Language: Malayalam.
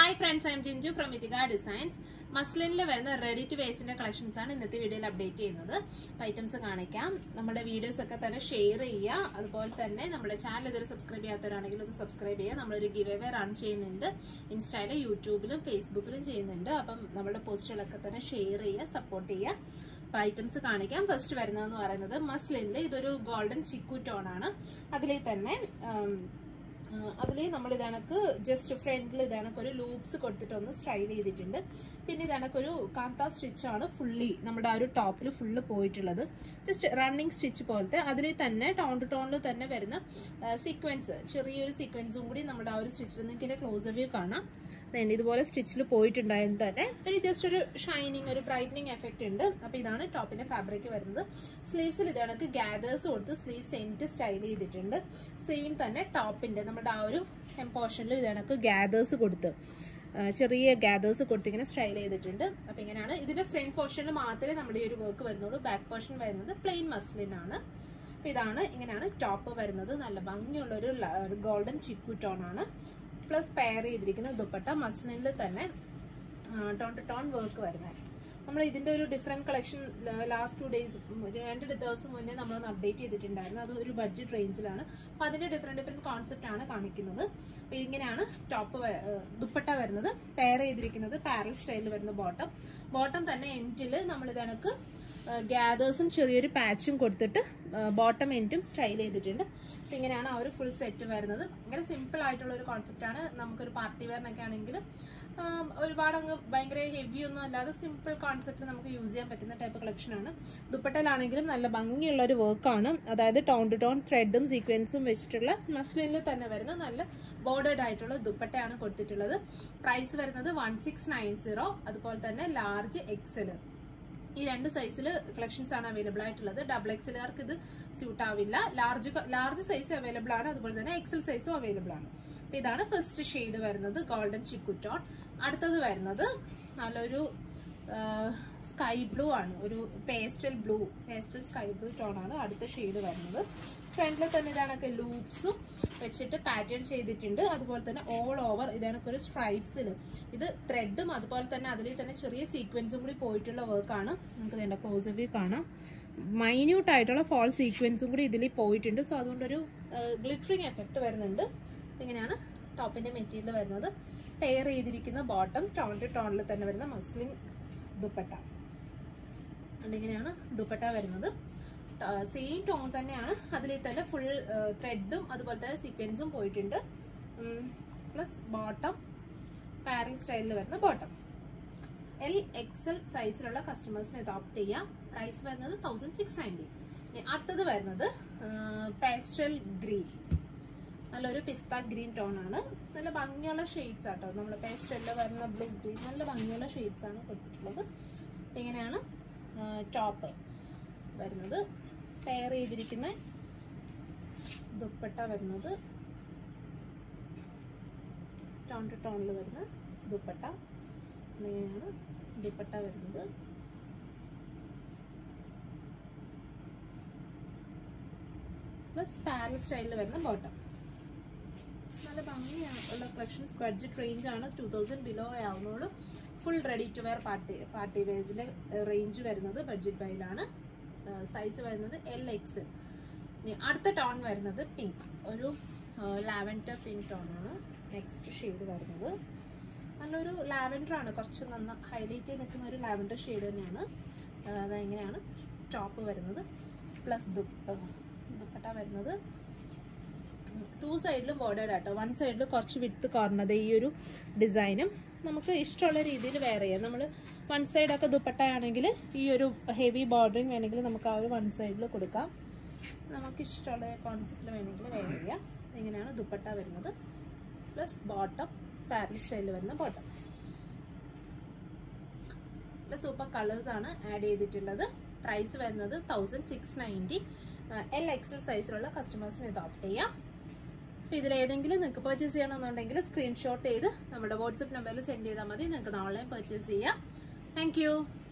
hi friends I'm Jinju from Ithika designs മസ്ലിനിൽ വരുന്ന റെഡി ടു വേസിന്റെ കളക്ഷൻസ് ആണ് ഇന്നത്തെ വീഡിയോയിൽ അപ്ഡേറ്റ് ചെയ്യുന്നത് ഐറ്റംസ് കാണിക്കാം നമ്മുടെ വീഡിയോസ് ഒക്കെ തന്നെ ഷെയർ ചെയ്യുക അതുപോലെ തന്നെ നമ്മുടെ ചാനൽ ഇതൊരു സബ്സ്ക്രൈബ് ചെയ്യാത്തവരാണെങ്കിൽ അത് സബ്സ്ക്രൈബ് ചെയ്യുക നമ്മളൊരു ഗിവ് അവേ റൺ ചെയ്യുന്നുണ്ട് ഇൻസ്റ്റയിലും യൂട്യൂബിലും ഫേസ്ബുക്കിലും ചെയ്യുന്നുണ്ട് അപ്പം നമ്മുടെ പോസ്റ്റുകളൊക്കെ തന്നെ ഷെയർ ചെയ്യുക സപ്പോർട്ട് ചെയ്യുക അപ്പൊ ഐറ്റംസ് കാണിക്കാം ഫസ്റ്റ് വരുന്നതെന്ന് പറയുന്നത് മസ്ലിനിൽ ഇതൊരു ഗോൾഡൻ ചിക്കു ടോൺ ആണ് അതിൽ തന്നെ അതിൽ നമ്മൾ ഇതണക്ക് ജസ്റ്റ് ഫ്രണ്ടിൽ ഇതണക്ക് ഒരു ലൂപ്സ് കൊടുത്തിട്ട് ഒന്ന് സ്റ്റൈൽ ചെയ്തിട്ടുണ്ട് പിന്നെ ഇതണക്ക് ഒരു കാന്ത സ്റ്റിച്ചാണ് ഫുള്ളി നമ്മുടെ ആ ഒരു ടോപ്പിൽ ഫുള്ള് പോയിട്ടുള്ളത് ജസ്റ്റ് റണ്ണിങ് സ്റ്റിച്ച് പോലത്തെ അതിൽ തന്നെ ടോൺ ടു ടോണിൽ തന്നെ വരുന്ന സീക്വൻസ് ചെറിയൊരു സീക്വൻസും കൂടി നമ്മുടെ ആ ഒരു സ്റ്റിച്ചിൽ നിങ്ങൾക്ക് ഇതിന്റെ ക്ലോസ് വ്യൂ കാണാം then ഇതുപോലെ സ്റ്റിച്ചിൽ പോയിട്ടുണ്ടായത് തന്നെ ഒരു ജസ്റ്റ് ഒരു ഷൈനിങ് ഒരു ബ്രൈറ്റനിങ് എഫക്റ്റ് ഉണ്ട് അപ്പോൾ ഇതാണ് ടോപ്പിന്റെ ഫാബ്രിക് വരുന്നത് സ്ലീവ്സിൽ ഇത് കണക്ക് ഗ്യാദേഴ്സ് കൊടുത്ത് സ്ലീവ്സ് എൻറ്റ് സ്റ്റൈൽ ചെയ്തിട്ടുണ്ട് സെയിം തന്നെ ടോപ്പിന്റെ നമ്മുടെ ആ ഒരു പോർഷനിൽ ഇത് കണക്ക് ഗ്യാദേഴ്സ് കൊടുത്ത് ചെറിയ ഗ്യാദേഴ്സ് കൊടുത്ത് ഇങ്ങനെ സ്റ്റൈൽ ചെയ്തിട്ടുണ്ട് അപ്പോൾ ഇങ്ങനെയാണ് ഇതിന്റെ ഫ്രണ്ട് പോർഷനിൽ മാത്രമേ നമ്മുടെ ഈ ഒരു വർക്ക് വരുന്നുള്ളൂ ബാക്ക് പോർഷൻ വരുന്നത് പ്ലെയിൻ മസ്ലിൻ ആണ് അപ്പോൾ ഇതാണ് ഇങ്ങനെയാണ് ടോപ്പ് വരുന്നത് നല്ല ഭംഗിയുള്ള ഒരു ഗോൾഡൻ ചിക്കു ടോൺ ആണ് പ്ലസ് പെയർ ചെയ്തിരിക്കുന്ന ദുപ്പട്ട മസ്ലിനിൽ തന്നെ ടോൺ ടു ടോൺ വർക്ക് വരുന്നത് നമ്മൾ ഇതിന്റെ ഒരു different collection last two days രണ്ട് ദിവസം മുന്നേ നമ്മളൊന്ന് അപ്ഡേറ്റ് ചെയ്തിട്ടുണ്ടായിരുന്നു അത് ഒരു ബഡ്ജറ്റ് റേഞ്ചിലാണ് അപ്പോൾ അതിന്റെ ഡിഫറെന്റ് ഡിഫറെന്റ് കോൺസെപ്റ്റ് ആണ് കാണിക്കുന്നത് അപ്പോൾ ഇങ്ങനെയാണ് ടോപ്പ് ദുപ്പട്ട വരുന്നത് പെയർ ചെയ്തിരിക്കുന്നത് പാരൽ സ്റ്റൈലിൽ വരുന്ന ബോട്ടം ബോട്ടം തന്നെ എൻഡിൽ നമ്മൾ ഇതണക്ക് ഗ്യാദേഴ്സും ചെറിയൊരു പാച്ചും കൊടുത്തിട്ട് ബോട്ടം എൻഡും സ്റ്റൈൽ ചെയ്തിട്ടുണ്ട് അപ്പം ഇങ്ങനെയാണ് ആ ഒരു ഫുൾ സെറ്റ് വരുന്നത് ഭയങ്കര സിമ്പിൾ ആയിട്ടുള്ള ഒരു കോൺസെപ്റ്റാണ് നമുക്കൊരു പാർട്ടി വെയറിനൊക്കെ ആണെങ്കിൽ ഒരുപാട് അങ്ങ് ഭയങ്കര ഹെവി ഒന്നും അല്ലാതെ സിമ്പിൾ കോൺസെപ്റ്റ് നമുക്ക് യൂസ് ചെയ്യാൻ പറ്റുന്ന ടൈപ്പ് കളക്ഷനാണ് ദുപ്പട്ടയിലാണെങ്കിലും നല്ല ഭംഗിയുള്ള ഒരു വർക്കാണ് അതായത് ടോൺ ടു ടോൺ ത്രെഡും സീക്വൻസും വെച്ചിട്ടുള്ള മസ്ലിനിൽ തന്നെ വരുന്ന നല്ല ബോർഡേഡ് ആയിട്ടുള്ള ദുപ്പട്ടയാണ് കൊടുത്തിട്ടുള്ളത് പ്രൈസ് വരുന്നത് വൺ സിക്സ് നയൻ സീറോ അതുപോലെ തന്നെ ലാർജ് എക്സൽ ഈ രണ്ട് സൈസിൽ കളക്ഷൻസ് ആണ് അവൈലബിൾ ആയിട്ടുള്ളത് ഡബിൾ എക്സലുകാർക്ക് ഇത് സ്യൂട്ട് ആവില്ല ലാർജ് ലാർജ് സൈസ് അവൈലബിൾ ആണ് അതുപോലെ തന്നെ എക്സൽ സൈസും അവൈലബിൾ ആണ് അപ്പൊ ഇതാണ് ഫസ്റ്റ് ഷെയ്ഡ് വരുന്നത് ഗോൾഡൻ ചിക്കുട്ടോൺ അടുത്തത് വരുന്നത് നല്ലൊരു സ്കൈ ബ്ലൂ ആണ് ഒരു pastel blue pastel sky blue tone ആണ് അടുത്ത ഷെയ്ഡ് വരുന്നത് ഫ്രണ്ടിൽ തന്നെ ഇതാണൊക്കെ ലൂപ്സും വെച്ചിട്ട് പാറ്റേൺ ചെയ്തിട്ടുണ്ട് അതുപോലെ തന്നെ ഓൾ ഓവർ ഇതാണൊക്കെ ഒരു സ്ട്രൈപ്സിൽ ഇത് ത്രെഡും അതുപോലെ തന്നെ അതിൽ തന്നെ ചെറിയ സീക്വൻസും കൂടി പോയിട്ടുള്ള വർക്കാണ് നമുക്ക് ഇതിൻ്റെ ക്ലോസ് വ്യൂ കാണാം മൈന്യൂട്ട് ആയിട്ടുള്ള ഫോൾ സീക്വൻസും കൂടി ഇതിൽ പോയിട്ടുണ്ട് സോ അതുകൊണ്ടൊരു ഗ്ലിറ്ററിങ് എഫക്റ്റ് വരുന്നുണ്ട് ഇങ്ങനെയാണ് ടോപ്പിന്റെ മെറ്റീരിയൽ വരുന്നത് പെയർ ചെയ്തിരിക്കുന്ന ബോട്ടം ടോൺ ടു ടോണിൽ തന്നെ വരുന്ന മസ്ലിൻ ദുപ്പട്ട അതിങ്ങനെയാണ് ദുപ്പട്ട വരുന്നത് സെയിം ടോൺ തന്നെയാണ് അതിൽ തന്നെ ഫുൾ ത്രെഡും അതുപോലെ തന്നെ സീക്വൻസും പോയിട്ടുണ്ട് പ്ലസ് ബോട്ടം പാരൽ സ്റ്റൈലിൽ വരുന്ന ബോട്ടം എൽ എക്സൽ സൈസിലുള്ള കസ്റ്റമേഴ്സിന് ഇത് ഓപ്റ്റ് ചെയ്യാം പ്രൈസ് വരുന്നത് തൗസൻഡ് സിക്സ് നയൻറ്റി അടുത്തത് വരുന്നത് പേസ്റ്റൽ ഗ്രീൻ നല്ലൊരു പിസ്ത ഗ്രീൻ ടോൺ ആണ് നല്ല ഭംഗിയുള്ള ഷെയ്ഡ്സ് ആട്ടോ നമ്മൾ പേസ്റ്റലിൽ വരുന്ന ബ്ലൂ ഗ്രീൻ നല്ല ഭംഗിയുള്ള ഷെയ്ഡ്സ് ആണ് കൊടുത്തിട്ടുള്ളത് ഇങ്ങനെയാണ് ടോപ്പ് വരുന്നത് പെയർ ചെയ്തിരിക്കുന്ന ദുപ്പട്ട വരുന്നത് ടോൺ ടു ടോണിൽ വരുന്ന ദുപ്പട്ട ഇങ്ങനെയാണ് ദുപ്പട്ട വരുന്നത് പ്ലസ് പാരൽ സ്റ്റൈലിൽ വരുന്ന ബോട്ടം നല്ല ഭംഗിയാണ് ഉള്ള കളക്ഷൻസ് ബഡ്ജറ്റ് റേഞ്ച് ആണ് ടു തൗസൻഡ് ബിലോ ആവുന്നുള്ളൂ full ready to wear party party വെയർസിൻ്റെ റേഞ്ച് വരുന്നത് ബഡ്ജറ്റ് ബൈലാണ് സൈസ് വരുന്നത് എൽ എക്സ് അടുത്ത ടോൺ വരുന്നത് പിങ്ക് ഒരു ലാവൻഡർ പിങ്ക് ടോൺ ആണ് നെക്സ്റ്റ് ഷെയ്ഡ് വരുന്നത് നല്ലൊരു ലാവൻഡർ ആണ് കുറച്ച് നന്ന ഹൈലൈറ്റ് ചെയ്ത് നിൽക്കുന്ന ഒരു ലാവൻഡർ ഷെയ്ഡ് തന്നെയാണ് അത് ഇങ്ങനെയാണ് ടോപ്പ് വരുന്നത് പ്ലസ് ദുപ്പട്ട വരുന്നത് ടു സൈഡിലും ബോർഡേഡ് ആട്ടോ വൺ സൈഡിൽ കുറച്ച് വിട്ട് കുറഞ്ഞത് ഈ ഒരു ഡിസൈനും നമുക്ക് ഇഷ്ടമുള്ള രീതിയിൽ വെയർ ചെയ്യാം നമ്മൾ വൺ സൈഡൊക്കെ ദുപ്പട്ട ആണെങ്കിൽ ഈ ഒരു ഹെവി ബോർഡറിങ് വേണമെങ്കിൽ നമുക്ക് ആ ഒരു വൺ സൈഡിൽ കൊടുക്കാം നമുക്ക് ഇഷ്ടമുള്ള കോൺസെപ്റ്റിൽ വേണമെങ്കിൽ വെയർ ചെയ്യാം ഇങ്ങനെയാണ് ദുപ്പട്ട വരുന്നത് പ്ലസ് ബോട്ടം പാരൽ സ്റ്റൈലിൽ വരുന്ന ബോട്ടം സൂപ്പർ കളേഴ്സ് ആണ് ആഡ് ചെയ്തിട്ടുള്ളത് പ്രൈസ് വരുന്നത് thousand six ninety L XL സൈസിലുള്ള കസ്റ്റമേഴ്സിന് ഇത് ഓപ്റ്റ് ചെയ്യാം അപ്പോൾ ഇതിലേതെങ്കിലും നിങ്ങൾക്ക് പർച്ചേസ് ചെയ്യണമെന്നുണ്ടെങ്കിൽ സ്ക്രീൻഷോട്ട് ചെയ്ത് നമ്മുടെ വാട്സപ്പ് നമ്പറിൽ സെൻഡ് ചെയ്താൽ മതി നിങ്ങൾക്ക് ഓൺലൈൻ പർച്ചേസ് ചെയ്യാം താങ്ക്